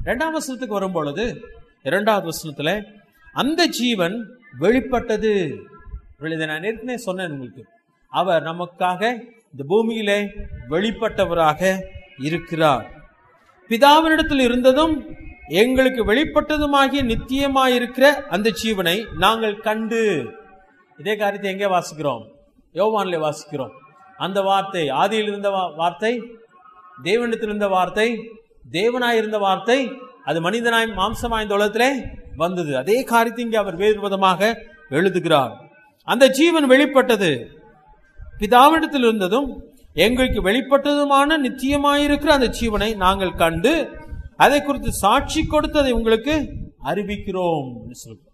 இரண்டாம் வசனத்துக்கு வரும் பொழுது இரண்டாவது வசனத்துல அந்த ஜீவன் வெளிப்பட்டது இதை நான் ஏற்கனவே சொன்னேன் உங்களுக்கு அவர் நமக்காக இந்த பூமியிலே வெளிப்பட்டவராக இருக்கிறார் பிதாவினிடத்தில் இருந்ததும் எங்களுக்கு வெளிப்பட்டதுமாகிய நித்தியமாயிருக்கிற அந்த ஜீவனை நாங்கள் கண்டு இதே காரியத்தை எங்கே வாசிக்கிறோம் யோவானிலே வாசிக்கிறோம் அந்த வார்த்தை ஆதியில் இருந்த வா- வார்த்தை தேவனிடத்தில் இருந்த வார்த்தை தேவனாய் இருந்த வார்த்தை அது மனிதனாய் மாம்சமாய் இந்த உலகத்திலே வந்தது அதே காரியத்தை இங்கே அவர் வேறு விதமாக எழுதுகிறார் அந்த ஜீவன் வெளிப்பட்டது பிதாவிடத்தில் இருந்ததும் எங்களுக்கு வெளிப்பட்டதுமான நிச்சயமாயிருக்கிற அந்த ஜீவனை நாங்கள் கண்டு அதை குறித்து சாட்சி கொடுத்து அதை உங்களுக்கு அறிவிக்கிறோம் என்று சொல்கிறோம்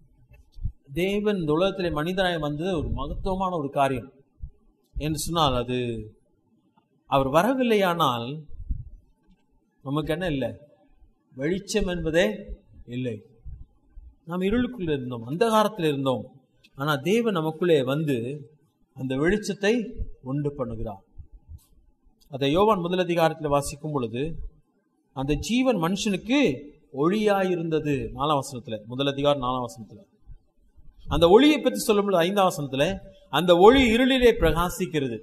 தேவன் இந்த உலகத்திலே மனிதனாய் வந்தது ஒரு மகத்துவமான ஒரு காரியம் என்று சொன்னால் அது அவர் வரவில்லையானால் நமக்கு என்ன இல்லை வெளிச்சம் என்பதே இல்லை நாம் இருளுக்குள்ள இருந்தோம் அந்தகாரத்தில் இருந்தோம் ஆனா தேவன் நமக்குள்ளே வந்து அந்த வெளிச்சத்தை உண்டு பண்ணுகிறார் அதை யோவான் முதல் அதிகாரத்தில் வாசிக்கும் பொழுது அந்த ஜீவன் மனுஷனுக்கு ஒளியாயிருந்தது நாலாம் வசனத்துல முதல் அதிகாரம் நாலாம் வசனத்துல அந்த ஒளியை பற்றி சொல்லும்போது ஐந்தாம் வசனத்துல அந்த ஒளி இருளிலே பிரகாசிக்கிறது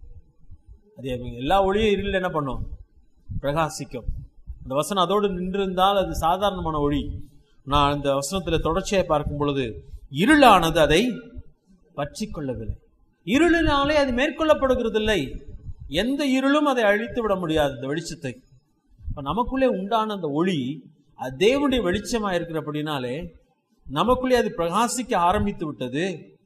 அது எல்லா ஒளியும் இருளில் என்ன பண்ணும் பிரகாசிக்கும் அந்த வசனம் அதோடு நின்றிருந்தால் அது சாதாரணமான ஒளி நான் அந்த வசனத்தில் தொடர்ச்சியை பார்க்கும் பொழுது இருளானது அதை பற்றி கொள்ளவில்லை இருளினாலே அது மேற்கொள்ளப்படுகிறதில்லை எந்த இருளும் அதை அழித்து விட முடியாது இந்த வெளிச்சத்தை இப்ப நமக்குள்ளே உண்டான அந்த ஒளி அது தேவனுடைய வெளிச்சமா இருக்கிறபடினாலே நமக்குள்ளே அது பிரகாசிக்க ஆரம்பித்து விட்டது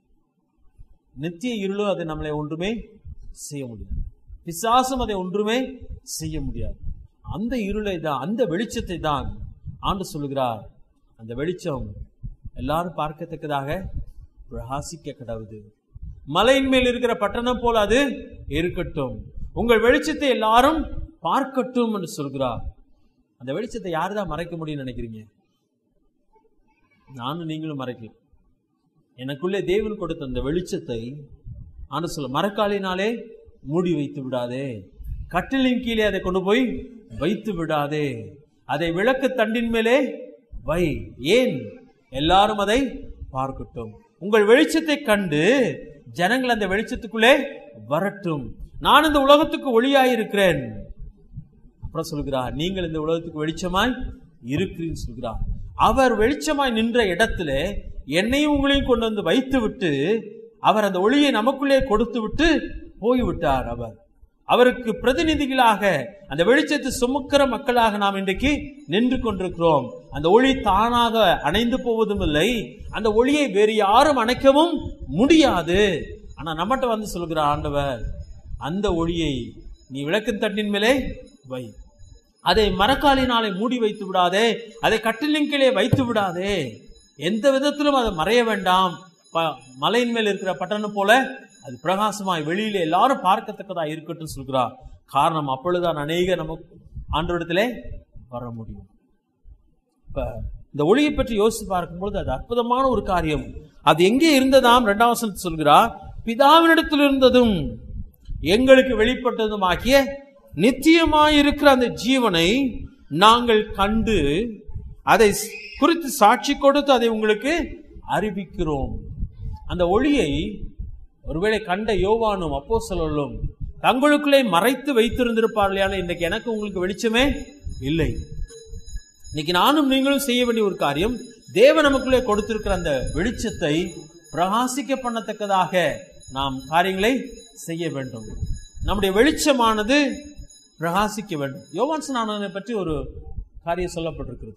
நித்திய இருளும் அதை நம்மளை ஒன்றுமே செய்ய முடியாது பிசாசும் அதை ஒன்றுமே செய்ய முடியாது அந்த இருளை தான் அந்த வெளிச்சத்தை தான் ஆண்டு சொல்லுகிறார் அந்த வெளிச்சம் எல்லாரும் பார்க்கத்தக்கதாக பிரகாசிக்க கடவுது மலையின் மேல் இருக்கிற பட்டணம் போல அது இருக்கட்டும் உங்கள் வெளிச்சத்தை எல்லாரும் பார்க்கட்டும் என்று சொல்கிறார் அந்த வெளிச்சத்தை யாரு தான் மறைக்க முடியும்னு நினைக்கிறீங்க நானும் நீங்களும் மறைக்கலாம் எனக்குள்ளே தேவன் கொடுத்த அந்த வெளிச்சத்தை ஆண்டு சொல்ல மரக்காலினாலே மூடி வைத்து விடாதே கட்டிலின் கீழே அதை கொண்டு போய் வைத்து விடாதே அதை விளக்கு தண்டின் மேலே வை ஏன் எல்லாரும் அதை பார்க்கட்டும் உங்கள் வெளிச்சத்தை கண்டு ஜனங்கள் அந்த வெளிச்சத்துக்குள்ளே வரட்டும் நான் இந்த உலகத்துக்கு ஒளியாயிருக்கிறேன் அப்புறம் சொல்கிறார் நீங்கள் இந்த உலகத்துக்கு வெளிச்சமாய் இருக்கிறீன்னு சொல்கிறார் அவர் வெளிச்சமாய் நின்ற இடத்துல என்னையும் உங்களையும் கொண்டு வந்து வைத்து விட்டு அவர் அந்த ஒளியை நமக்குள்ளே கொடுத்து விட்டு போய்விட்டார் அவர் அவருக்கு பிரதிநிதிகளாக அந்த வெளிச்சத்தை சுமக்கிற மக்களாக நாம் இன்றைக்கு நின்று கொண்டிருக்கிறோம் அந்த ஒளி தானாக அணைந்து போவதும் இல்லை அந்த ஒளியை வேறு யாரும் அணைக்கவும் முடியாது ஆனா நம்மகிட்ட வந்து சொல்கிற ஆண்டவர் அந்த ஒளியை நீ விளக்கின் தட்டின் மேலே வை அதை மரக்காலினாலே மூடி வைத்து விடாதே அதை கட்டிலின் கீழே வைத்து விடாதே எந்த விதத்திலும் அதை மறைய வேண்டாம் ப- மலையின் மேல் இருக்கிற பட்டணம் போல அது பிரகாசமாய் வெளியில எல்லாரும் பார்க்கத்தக்கதா இருக்கட்டும் சொல்கிறார் காரணம் அப்பொழுதுதான் அநேக நமக்கு ஆண்டவரிடத்திலே வர முடியும் இப்ப இந்த ஒளியை பற்றி யோசித்து பார்க்கும்பொழுது அது அற்புதமான ஒரு காரியம் அது எங்கே இருந்ததாம் இரண்டாம் வசனத்தில் சொல்கிறார் பிதாவினிடத்தில் இருந்ததும் எங்களுக்கு வெளிப்பட்டதுமாகிய நித்தியமாயிருக்கிற அந்த ஜீவனை நாங்கள் கண்டு அதை குறித்து சாட்சி கொடுத்து அதை உங்களுக்கு அறிவிக்கிறோம் அந்த ஒளியை ஒருவேளை கண்ட யோவானும் அப்போஸ்தலர்களும் தங்களுக்குள்ளே மறைத்து வைத்திருந்திருப்பார்களே இன்றைக்கு எனக்கு உங்களுக்கு வெளிச்சமே இல்லை இன்னைக்கு நானும் நீங்களும் செய்ய வேண்டிய ஒரு காரியம் தேவன் நமக்குள்ளே கொடுத்திருக்கிற அந்த வெளிச்சத்தை பிரகாசிக்க பண்ணத்தக்கதாக நாம் காரியங்களை செய்ய வேண்டும் நம்முடைய வெளிச்சமானது பிரகாசிக்க வேண்டும் யோவான் ஸ்நானனை பற்றி ஒரு காரியம் சொல்லப்பட்டிருக்கிறது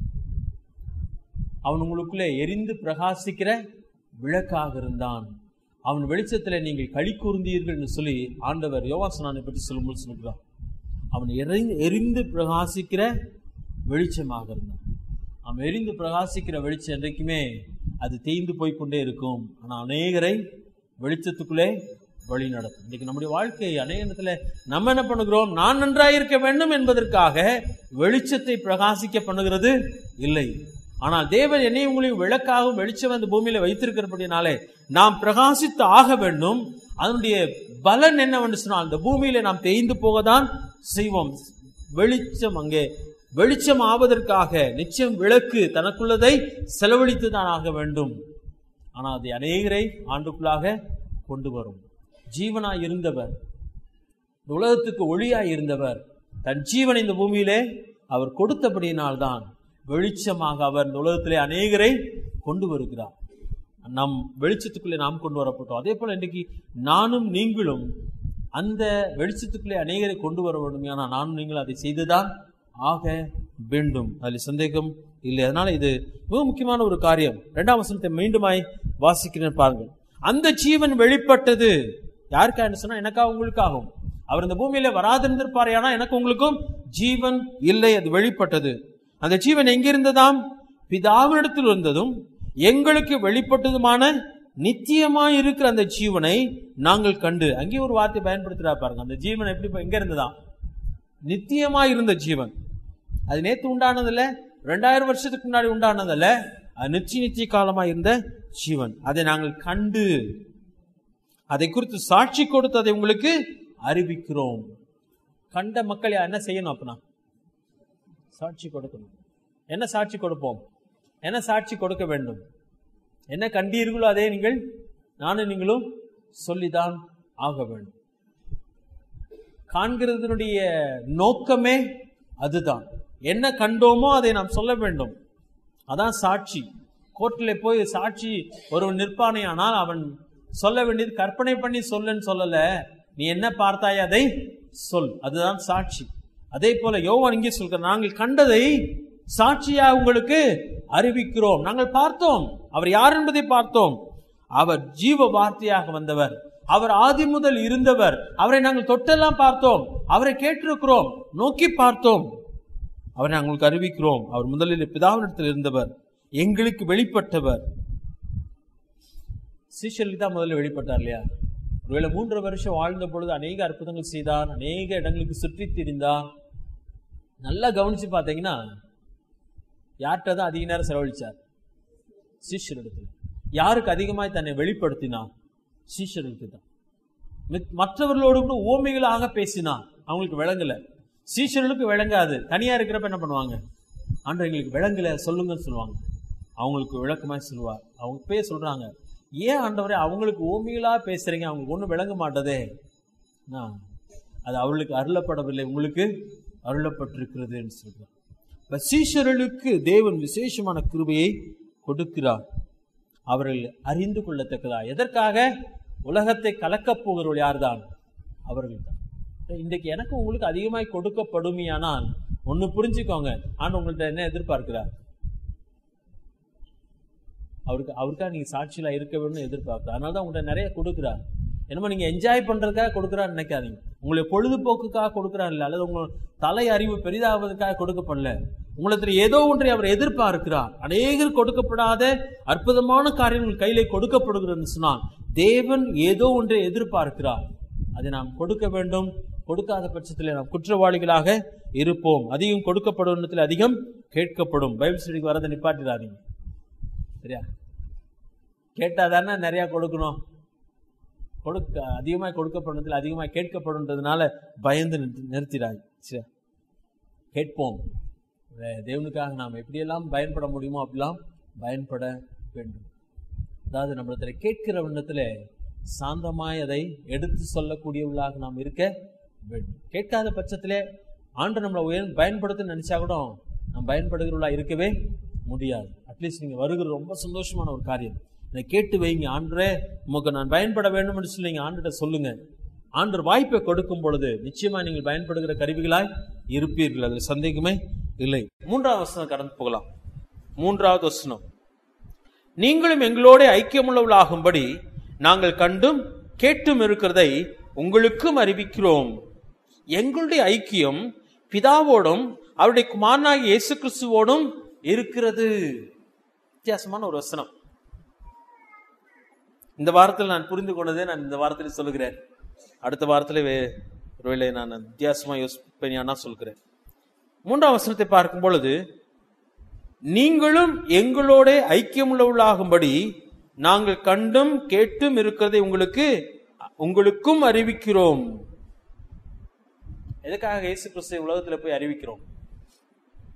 அவன் உங்களுக்குள்ளே எரிந்து பிரகாசிக்கிற விளக்காக இருந்தான் அவன் வெளிச்சத்தில் நீங்கள் களி கூர்ந்தீர்கள் என்று சொல்லி ஆண்டவர் யோவாசனானை பற்றி சொல்லும்போது சொல்கிறார் அவன் எரிந்து எரிந்து பிரகாசிக்கிற வெளிச்சமாக இருந்தான் அவன் எரிந்து பிரகாசிக்கிற வெளிச்சம் என்றைக்குமே அது தேய்ந்து போய் கொண்டே இருக்கும் ஆனால் அநேகரை வெளிச்சத்துக்குள்ளே வழி நடத்தும் இன்னைக்கு நம்முடைய வாழ்க்கை அநேக இடத்துல நம்ம என்ன பண்ணுகிறோம் நான் நன்றாக இருக்க வேண்டும் என்பதற்காக வெளிச்சத்தை பிரகாசிக்க பண்ணுகிறது இல்லை ஆனால் தேவன் என்னை உங்களையும் விளக்காகவும் வெளிச்சம் அந்த பூமியில வைத்திருக்கிறபடினாலே நாம் பிரகாசித்து ஆக வேண்டும் அதனுடைய பலன் என்னவென்று சொன்னால் அந்த பூமியில நாம் தேய்ந்து போகத்தான் செய்வோம் வெளிச்சம் அங்கே வெளிச்சம் ஆவதற்காக நிச்சயம் விளக்கு தனக்குள்ளதை செலவழித்து தான் ஆக வேண்டும் ஆனால் அது அநேகரை ஆண்டுக்குள்ளாக கொண்டு வரும் ஜீவனாய் இருந்தவர் இந்த உலகத்துக்கு ஒளியாய் இருந்தவர் தன் ஜீவனை இந்த பூமியிலே அவர் கொடுத்தபடியினால்தான் வெளிச்சமாக அவர் இந்த உலகத்திலே அநேகரை கொண்டு வருகிறார் நம் வெளிச்சத்துக்குள்ளே நாம் கொண்டு வரப்பட்டோம் அதே போல இன்றைக்கு நானும் நீங்களும் அந்த வெளிச்சத்துக்குள்ளே அநேகரை கொண்டு வர வேண்டும் ஆனால் நானும் நீங்களும் அதை செய்துதான் ஆக வேண்டும் அதில் சந்தேகம் இல்லை அதனால இது மிக முக்கியமான ஒரு காரியம் இரண்டாம் வசனத்தை மீண்டுமாய் வாசிக்கிறேன் பாருங்கள் அந்த ஜீவன் வெளிப்பட்டது யாருக்கா சொன்னா எனக்கா உங்களுக்காகும் அவர் இந்த பூமியில வராதிருந்திருப்பார் ஆனா எனக்கு உங்களுக்கும் ஜீவன் இல்லை அது வெளிப்பட்டது அந்த ஜீவன் எங்கிருந்ததாம் பிதாவினிடத்தில் இருந்ததும் எங்களுக்கு வெளிப்பட்டதுமான நித்தியமாய் இருக்கிற அந்த ஜீவனை நாங்கள் கண்டு அங்கே ஒரு வார்த்தை பயன்படுத்துறா பாருங்க அந்த ஜீவன் எப்படி இப்ப எங்க இருந்ததாம் நித்தியமாய் இருந்த ஜீவன் அது நேத்து உண்டானதில்ல ரெண்டாயிரம் வருஷத்துக்கு முன்னாடி உண்டானதில்ல அது நித்திய நித்திய காலமாய் இருந்த ஜீவன் அதை நாங்கள் கண்டு அதை குறித்து சாட்சி கொடுத்து அதை உங்களுக்கு அறிவிக்கிறோம் கண்ட மக்கள் என்ன செய்யணும் அப்பனா சாட்சி கொடுக்கணும் என்ன சாட்சி கொடுப்போம் என்ன சாட்சி கொடுக்க வேண்டும் என்ன கண்டீர்களோ அதே நீங்கள் நானும் நீங்களும் சொல்லிதான் ஆக வேண்டும் காண்கிறதனுடைய நோக்கமே அதுதான் என்ன கண்டோமோ அதை நாம் சொல்ல வேண்டும் அதான் சாட்சி கோர்ட்டில் போய் சாட்சி ஒருவன் நிற்பானே ஆனால் அவன் சொல்ல வேண்டியது கற்பனை பண்ணி சொல்லுன்னு சொல்லல நீ என்ன பார்த்தாய் அதை சொல் அதுதான் சாட்சி அதே போல யோவான் இங்கே சொல்கிற நாங்கள் கண்டதை சாட்சியா உங்களுக்கு அறிவிக்கிறோம் நாங்கள் பார்த்தோம் அவர் யார் என்பதை பார்த்தோம் அவர் ஜீவ வார்த்தையாக வந்தவர் அவர் ஆதி முதல் இருந்தவர் அவரை நாங்கள் தொட்டெல்லாம் பார்த்தோம் அவரை கேட்டிருக்கிறோம் நோக்கி பார்த்தோம் அவரை நாங்கள் உங்களுக்கு அறிவிக்கிறோம் அவர் முதலில் பிதாவினிடத்தில் இருந்தவர் எங்களுக்கு வெளிப்பட்டவர் சீஷலுக்கு தான் முதல்ல வெளிப்பட்டார் இல்லையா ஒருவேளை மூன்று வருஷம் வாழ்ந்த பொழுது அநேக அற்புதங்கள் செய்தான் அநேக இடங்களுக்கு சுற்றி திரிந்தான் நல்லா கவனிச்சு பார்த்தீங்கன்னா யார்கிட்ட தான் அதிக நேரம் செலவழிச்சார் சீஷரிடத்தில் யாருக்கு அதிகமாய் தன்னை வெளிப்படுத்தினான் சீஷர்களுக்கு தான் மித்- மற்றவர்களோடு கூட ஓமைகளாக பேசினான் அவங்களுக்கு விளங்கல சீஷர்களுக்கு விளங்காது தனியா இருக்கிறப்ப என்ன பண்ணுவாங்க ஆண்டு எங்களுக்கு விளங்கல சொல்லுங்கன்னு சொல்லுவாங்க அவங்களுக்கு விளக்கமாய் சொல்லுவார் அவங்க போய் சொல்றாங்க ஏன் ஆண்டவரே அவங்களுக்கு ஓமிகளா பேசுறீங்க அவங்களுக்கு ஒன்றும் விளங்க மாட்டதே ஆ, அது அவளுக்கு அருளப்படவில்லை உங்களுக்கு அருளப்பட்டிருக்கிறதுன்னு சொல்றார் இப்ப சீஷர்களுக்கு தேவன் விசேஷமான கிருபையை கொடுக்கிறார் அவர்கள் அறிந்து கொள்ளத்தக்கதா எதற்காக உலகத்தை கலக்கப் போகிறவர்கள் யார்தான் அவர்கள் தான் இன்றைக்கு எனக்கு உங்களுக்கு அதிகமாய் கொடுக்கப்படுமையானால் ஒன்னு புரிஞ்சுக்கோங்க ஆண்டு உங்கள்ட்ட என்ன எதிர்பார்க்கிறார் அவருக்கு அவருக்காக நீங்க சாட்சியில இருக்க வேணும்னு எதிர்பார்க்கிறார் அதனால தான் உங்கள்ட்ட நிறைய கொடுக்குறார் என்னமோ நீங்க என்ஜாய் பண்றதுக்காக கொடுக்குறான்னு நினைக்காதீங்க உங்களுடைய பொழுதுபோக்குக்காக கொடுக்குறார் இல்லை அல்லது உங்களோட தலை அறிவு பெரிதாவதற்காக கொடுக்கப்படல உங்களுக்கு ஏதோ ஒன்றை அவர் எதிர்பார்க்கிறார் அநேகர் கொடுக்கப்படாத அற்புதமான காரியங்கள் கையிலே கொடுக்கப்படுகிறது சொன்னால் தேவன் ஏதோ ஒன்றை எதிர்பார்க்கிறார் அதை நாம் கொடுக்க வேண்டும் கொடுக்காத பட்சத்தில் நாம் குற்றவாளிகளாக இருப்போம் அதிகம் கொடுக்கப்படும் இடத்தில் அதிகம் கேட்கப்படும் பைபிள் ஸ்டடிக்கு வரதை நிப்பாட்டிடாதீங்க சரியா கேட்டாதானே நிறைய கொடுக்கணும் கொடுக்க அதிகமாக கொடுக்கப்படுறதுல அதிகமாக கேட்கப்படுன்றதுனால பயந்து நிறுத்தி- நிறுத்திடாய் சரி கேட்போம் வே- தேவனுக்காக நாம் எப்படியெல்லாம் பயன்பட முடியுமோ அப்படிலாம் பயன்பட வேண்டும் அதாவது நம்மளத்தில் கேட்கிற விண்ணத்துல சாந்தமாய் அதை எடுத்து சொல்லக்கூடியவர்களாக நாம் இருக்க வேண்டும் கேட்காத பட்சத்திலே ஆண்டு நம்மளை உயர் பயன்படுத்த நினைச்சா கூட நாம் பயன்படுகிறவர்களா இருக்கவே முடியாது அட்லீஸ்ட் நீங்க வருகிற ரொம்ப சந்தோஷமான ஒரு காரியம் இதை கேட்டு வைங்க ஆண்டரே உமக்கு நான் பயன்பட வேண்டும் என்று சொல்லி நீங்க ஆண்டுகிட்ட சொல்லுங்க ஆண்டர் வாய்ப்பை கொடுக்கும் பொழுது நிச்சயமா நீங்கள் பயன்படுகிற கருவிகளாய் இருப்பீர்கள் அதில் சந்தேகமே இல்லை மூன்றாவது வசனம் கடந்து போகலாம் மூன்றாவது வசனம் நீங்களும் எங்களோட ஐக்கியமுள்ளவர்களாகும்படி நாங்கள் கண்டும் கேட்டும் இருக்கிறதை உங்களுக்கும் அறிவிக்கிறோம் எங்களுடைய ஐக்கியம் பிதாவோடும் அவருடைய குமாரனாகிய இயேசு கிறிஸ்துவோடும் இருக்கிறது வித்தியாசமான ஒரு வசனம் இந்த வாரத்தில் நான் புரிந்து கொண்டதை நான் இந்த வாரத்தில் சொல்லுகிறேன் அடுத்த வாரத்தில் வே ஒருவேளை நான் வித்தியாசமா யோசிப்பேனா சொல்கிறேன் மூன்றாம் வசனத்தை பார்க்கும் பொழுது நீங்களும் எங்களோட ஐக்கியமுள்ளவர்களாகும்படி நாங்கள் கண்டும் கேட்டும் இருக்கிறதை உங்களுக்கு உங்களுக்கும் அறிவிக்கிறோம் எதுக்காக இயேசு கிறிஸ்துவை உலகத்துல போய் அறிவிக்கிறோம்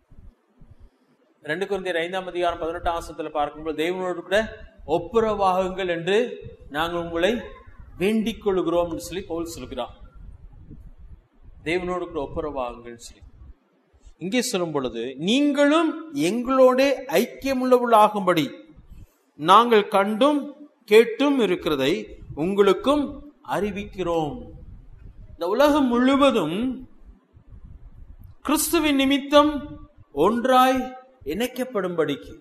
ரெண்டு குருந்தியர் ஐந்தாம் அதிகாரம் பதினெட்டாம் ஆசனத்தில் பார்க்கும்போது தெய்வனோடு கூட ஒப்புரவாகுங்கள் என்று நாங்கள் உங்களை வேண்டிக் கொள்கிறோம் என்று சொல்லி பவுல் சொல்கிறார் தேவனோடு கூட ஒப்புரவாகுங்கள் சொல்லி இங்கே சொல்லும் பொழுது நீங்களும் எங்களோட ஐக்கியமுள்ளவர்களாகும்படி நாங்கள் கண்டும் கேட்டும் இருக்கிறதை உங்களுக்கும் அறிவிக்கிறோம் இந்த உலகம் முழுவதும் கிறிஸ்துவின் நிமித்தம் ஒன்றாய் இணைக்கப்படும்படிக்கு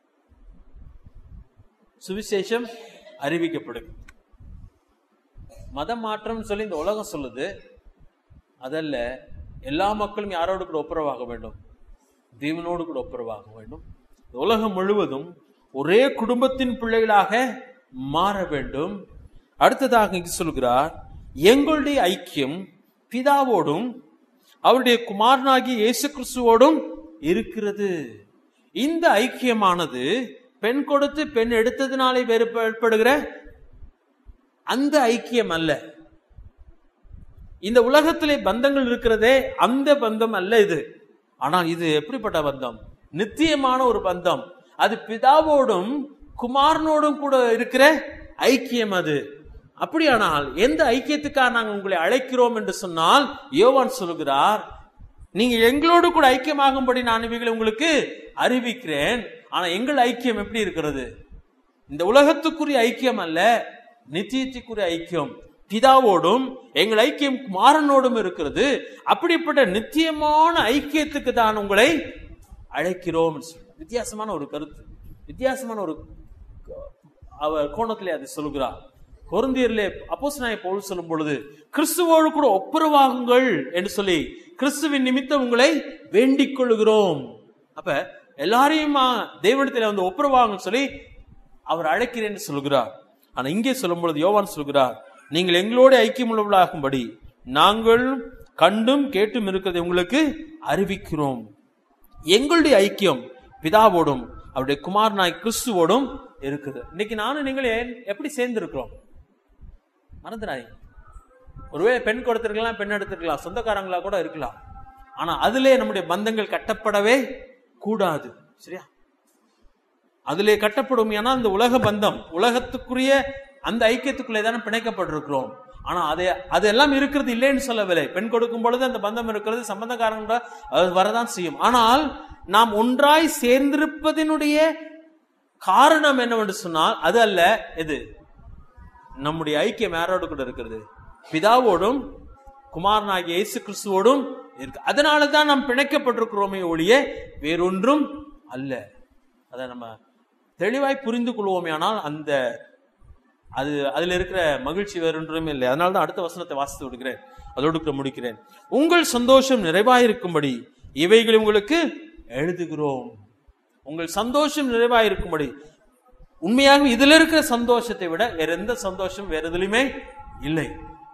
சுவிசேஷம் அறிவிக்கப்படும் மத மாற்றம் சொல்லி இந்த உலகம் சொல்லுது அதல்ல எல்லா மக்களும் யாரோடு கூட ஒப்புரவாக வேண்டும் தேவனோடு கூட ஒப்புரவாக வேண்டும் இந்த உலகம் முழுவதும் ஒரே குடும்பத்தின் பிள்ளைகளாக மாற வேண்டும் அடுத்ததாக இங்கு சொல்கிறார் எங்களுடைய ஐக்கியம் பிதாவோடும் அவருடைய குமாரனாகிய இயேசு கிறிஸ்துவோடும் இருக்கிறது இந்த ஐக்கியமானது பெண் கொடுத்து பெண் எடுத்ததினாலே வேறு ஏற்படுகிற அந்த ஐக்கியம் அல்ல இந்த உலகத்திலே பந்தங்கள் இருக்கிறதே அந்த பந்தம் அல்ல இது ஆனால் இது எப்படிப்பட்ட பந்தம் நித்தியமான ஒரு பந்தம் அது பிதாவோடும் குமாரனோடும் கூட இருக்கிற ஐக்கியம் அது அப்படியானால் எந்த ஐக்கியத்துக்காக நாங்கள் உங்களை அழைக்கிறோம் என்று சொன்னால் யோவான் சொல்கிறார் நீங்க எங்களோடு கூட ஐக்கியமாகும்படி நான் இவைகளை உங்களுக்கு அறிவிக்கிறேன் ஆனா எங்கள் ஐக்கியம் எப்படி இருக்கிறது இந்த உலகத்துக்குரிய ஐக்கியம் அல்ல நித்தியத்துக்குரிய ஐக்கியம் பிதாவோடும் எங்கள் ஐக்கியம் குமாரனோடும் இருக்கிறது அப்படிப்பட்ட நித்தியமான ஐக்கியத்துக்கு தான் உங்களை அழைக்கிறோம் வித்தியாசமான ஒரு கருத்து வித்தியாசமான ஒரு அவர் கோணத்திலே அதை சொல்கிறார் கொருந்தியரிலே அப்போஸ்தலனாகிய பவுல் சொல்லும் பொழுது கிறிஸ்துவோடு கூட ஒப்புரவாகுங்கள் என்று சொல்லி கிறிஸ்துவின் நிமித்தம் உங்களை வேண்டிக் கொள்கிறோம் அப்ப எல்லாரையுமா தேவனிடத்தில் வந்து ஒப்புரவாகுன்னு சொல்லி அவர் அழைக்கிறேன் என்று சொல்கிறார் ஆனா இங்கே சொல்லும் பொழுது யோவான் சொல்கிறார் நீங்கள் எங்களோட ஐக்கியமுள்ளவர்களாகும்படி நாங்கள் கண்டும் கேட்டும் இருக்கிறதை உங்களுக்கு அறிவிக்கிறோம் எங்களுடைய ஐக்கியம் பிதாவோடும் அவருடைய குமாரனாய் கிறிஸ்துவோடும் இருக்குது இன்னைக்கு நானும் நீங்கள் ஏன் எப்படி சேர்ந்திருக்கிறோம் மறந்துடாதீங்க ஒருவேளை பெண் கொடுத்திருக்கலாம் பெண் எடுத்திருக்கலாம் சொந்தக்காரங்களா கூட இருக்கலாம் ஆனா அதிலே நம்முடைய பந்தங்கள் கட்டப்படவே கூடாது சரியா அதிலே கட்டப்படும் ஏன்னா இந்த உலக பந்தம் உலகத்துக்குரிய அந்த ஐக்கியத்துக்குள்ளே தானே பிணைக்கப்பட்டிருக்கிறோம் ஆனா அது அதெல்லாம் இருக்கிறது இல்லைன்னு சொல்லவில்லை பெண் கொடுக்கும் பொழுது அந்த பந்தம் இருக்கிறது சம்பந்தக்காரங்க அது வரதான் செய்யும் ஆனால் நாம் ஒன்றாய் சேர்ந்திருப்பதனுடைய காரணம் என்னவென்று சொன்னால் அது அல்ல எது நம்முடைய ஐக்கியம் யாரோடு கூட இருக்கிறது பிதாவோடும் குமாரனாகிய இயேசு கிறிஸ்துவோடும் இருக்கு அதனால தான் நாம் பிணைக்கப்பட்டிருக்கிறோமே ஒழிய வேறொன்றும் அல்ல அதை நம்ம தெளிவாய் புரிந்து கொள்வோமே ஆனால் அந்த அது அதுல இருக்கிற மகிழ்ச்சி வேறொன்றுமே இல்லை அதனால தான் அடுத்த வசனத்தை வாசித்து விடுகிறேன் அதோடு கூட முடிக்கிறேன் உங்கள் சந்தோஷம் நிறைவாயிருக்கும்படி இவைகளை உங்களுக்கு எழுதுகிறோம் உங்கள் சந்தோஷம் நிறைவாயிருக்கும்படி உண்மையாக இதுல இருக்கிற சந்தோஷத்தை விட வேற எந்த சந்தோஷம் வேற எதுலையுமே இல்லை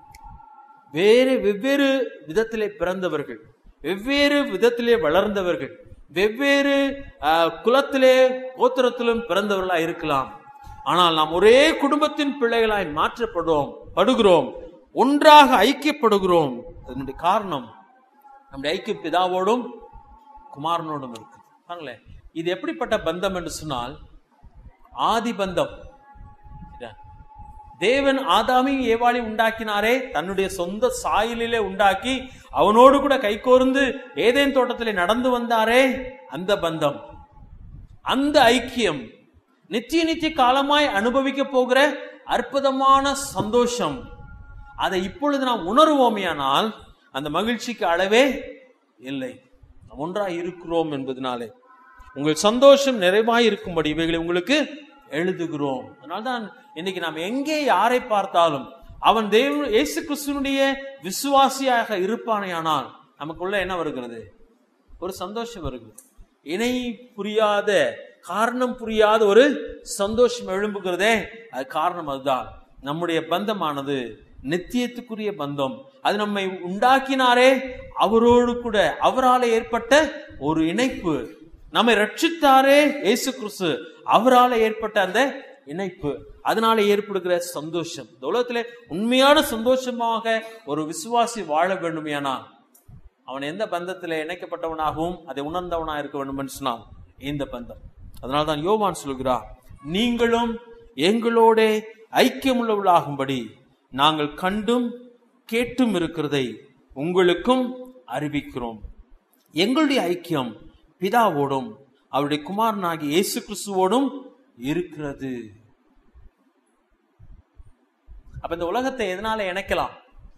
வேறு வெவ்வேறு விதத்திலே பிறந்தவர்கள் வெவ்வேறு விதத்திலே வளர்ந்தவர்கள் வெவ்வேறு ஆஹ், குலத்திலே கோத்திரத்திலும் பிறந்தவர்களாய் இருக்கலாம் ஆனால் நாம் ஒரே குடும்பத்தின் பிள்ளைகளாய் மாற்றப்படுவோம் படுகிறோம் ஒன்றாக ஐக்கியப்படுகிறோம் அதனுடைய காரணம் நம்முடைய ஐக்கிய பிதாவோடும் குமாரனோடும் இருக்கு பாருங்களேன் இது எப்படிப்பட்ட பந்தம் என்று சொன்னால் ஆதி பந்தம் சரியா? தேவன் ஆதாமையும் ஏவாளையும் உண்டாக்கினாரே தன்னுடைய சொந்த சாயலிலே உண்டாக்கி அவனோடு கூட கைகோர்ந்து ஏதேன் தோட்டத்திலே நடந்து வந்தாரே அந்த பந்தம் அந்த ஐக்கியம் நித்திய நித்திய காலமாய் அனுபவிக்க போகிற அற்புதமான சந்தோஷம் அதை இப்பொழுது நாம் உணர்வோமேயானால் அந்த மகிழ்ச்சிக்கு அளவே இல்லை நாம் ஒன்றாய் இருக்கிறோம் என்பதனாலே உங்கள் சந்தோஷம் நிறைவாய் இருக்கும்படி இவைகளை உங்களுக்கு எழுதுகிறோம் அதனால்தான் இன்னைக்கு நாம் எங்கே யாரை பார்த்தாலும் அவன் தேவ இயேசு கிறிஸ்துவனுடைய விசுவாசியாக இருப்பானேயானால் நமக்குள்ள என்ன வருகிறது ஒரு சந்தோஷம் வருகிறது இணை புரியாத காரணம் புரியாத ஒரு சந்தோஷம் எழும்புகிறதே அது காரணம் அதுதான் நம்முடைய பந்தமானது நித்தியத்துக்குரிய பந்தம் அது நம்மை உண்டாக்கினாரே அவரோடு கூட அவரால் ஏற்பட்ட ஒரு இணைப்பு நம்மை ரட்சித்தாரே இயேசு கிறிஸ்து அவரால் ஏற்பட்ட அந்த இணைப்பு அதனால ஏற்படுகிற சந்தோஷம் இந்த உலகத்திலே உண்மையான சந்தோஷமாக ஒரு விசுவாசி வாழ வேண்டுமேயானால் அவன் எந்த பந்தத்தில் இணைக்கப்பட்டவனாகவும் அதை உணர்ந்தவனாக இருக்க வேண்டும் என்று சொன்னால் இந்த பந்தம் அதனால்தான் யோவான் சொல்கிறார் நீங்களும் எங்களோட ஐக்கியமுள்ளவர்களாகும்படி நாங்கள் கண்டும் கேட்டும் இருக்கிறதை உங்களுக்கும் அறிவிக்கிறோம் எங்களுடைய ஐக்கியம் பிதாவோடும் அவருடைய குமாரனாகிய இயேசு கிறிஸ்துவோடும் இருக்கிறது அப்ப இந்த உலகத்தை எதனால இணைக்கலாம்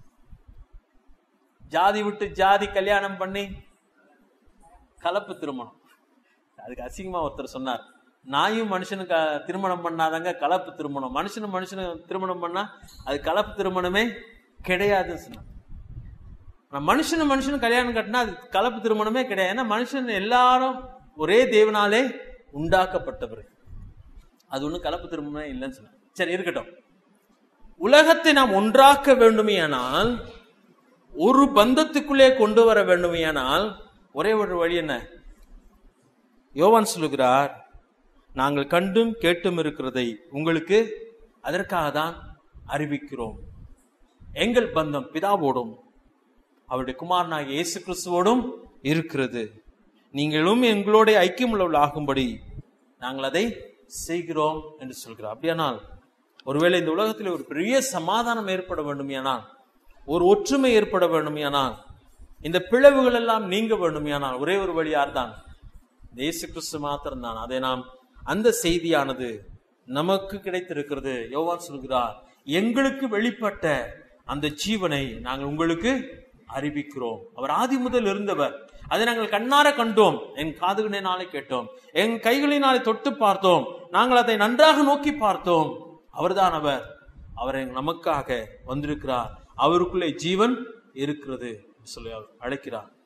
ஜாதி விட்டு ஜாதி கல்யாணம் பண்ணி கலப்பு திருமணம் அதுக்கு அசிங்கமா ஒருத்தர் சொன்னார் நாயும் மனுஷனுக்கு அஹ், திருமணம் பண்ணாதாங்க கலப்பு திருமணம் மனுஷனும் மனுஷனும் திருமணம் பண்ணா அது கலப்பு திருமணமே கிடையாதுன்னு சொன்னார் ஆனா மனுஷனும் மனுஷனும் கல்யாணம் கட்டினா அது கலப்பு திருமணமே கிடையாது ஏன்னா மனுஷன் எல்லாரும் ஒரே தேவனாலே உண்டாக்கப்பட்டவர் அது ஒண்ணும் கலப்பு திருமணமே இல்லைன்னு சொன்னார் சரி இருக்கட்டும் உலகத்தை நாம் ஒன்றாக்க வேண்டுமேயானால் ஒரு பந்தத்துக்குள்ளே கொண்டு வர வேண்டுமேயானால் ஒரே ஒரு வழி என்ன யோவான் சொல்லுகிறார் நாங்கள் கண்டும் கேட்டும் இருக்கிறதை உங்களுக்கு அதற்காக தான் அறிவிக்கிறோம் எங்கள் பந்தம் பிதாவோடும் அவருடைய குமாரனாகிய இயேசு கிறிஸ்துவோடும் இருக்கிறது நீங்களும் எங்களோட ஐக்கியமுள்ளவர்களாகும்படி நாங்கள் அதை செய்கிறோம் என்று சொல்கிறார் அப்படியானால் ஒருவேளை இந்த உலகத்தில் ஒரு பெரிய சமாதானம் ஏற்பட வேண்டுமையானால் ஒரு ஒற்றுமை ஏற்பட வேண்டுமையானால் இந்த பிளவுகள் எல்லாம் நீங்க வேண்டுமையானால் ஒரே ஒரு வழி யார்தான் இந்த இயேசு கிறிஸ்து மாத்திரம்தான் அதை நாம் அந்த செய்தியானது நமக்கு கிடைத்திருக்கிறது யோவான் சொல்கிறார் எங்களுக்கு வெளிப்பட்ட அந்த ஜீவனை நாங்கள் உங்களுக்கு அறிவிக்கிறோம் அவர் ஆதி முதல் இருந்தவர் அதை நாங்கள் கண்ணார கண்டோம் என் காதுகளினாலே கேட்டோம் என் கைகளினாலே தொட்டு பார்த்தோம் நாங்கள் அதை நன்றாக நோக்கி பார்த்தோம் அவர்தான் அவர் அவரை நமக்காக வந்திருக்கிறார் அவருக்குள்ளே ஜீவன் இருக்கிறது சொல்லி அவர் அழைக்கிறார்